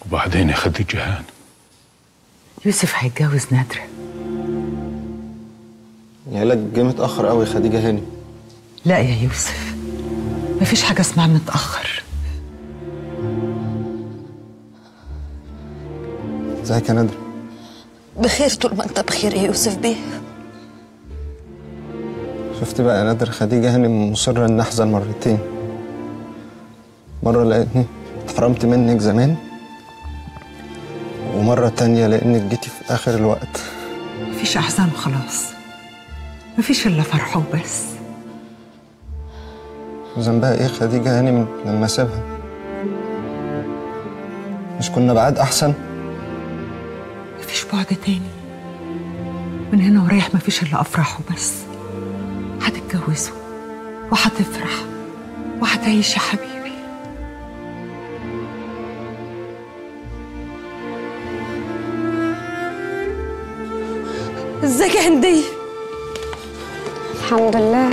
وبعدين يا خديجة هان يوسف هيتجوز نادرة العلاج جه متأخر قوي يا خديجة هاني لا يا يوسف مفيش حاجة اسمها متأخر ازيك يا نادر بخير طول ما انت بخير يا يوسف بيه شفت بقى يا نادر خديجة هاني مصرة إن أحزن مرتين مرة لأني اتحرمت منك زمان ومرة تانية لأنك جيتي في آخر الوقت مفيش أحزان خلاص مفيش إلا فرح وبس وذنبها إيه خديجة هاني من لما سابها مش كنا بعاد أحسن مفيش بعد تاني من هنا ورايح مفيش إلا أفراح وبس هتتجوزوا وهتفرح وهتعيش يا حبيبي ازيك يا هندية الحمد لله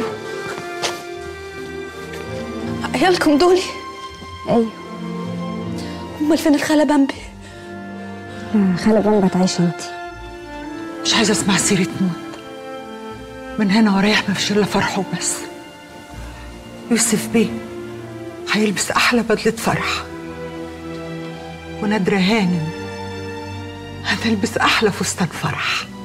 عيالكم دول ايوه امال فين الخالة بامبي آه، خالة بامبا تعيش انت مش عايزة أسمع سيرة موت من هنا ورايح مفيش إلا فرح وبس يوسف بيه هيلبس أحلى بدلة فرح ونادرة هانم هتلبس أحلى فستان فرح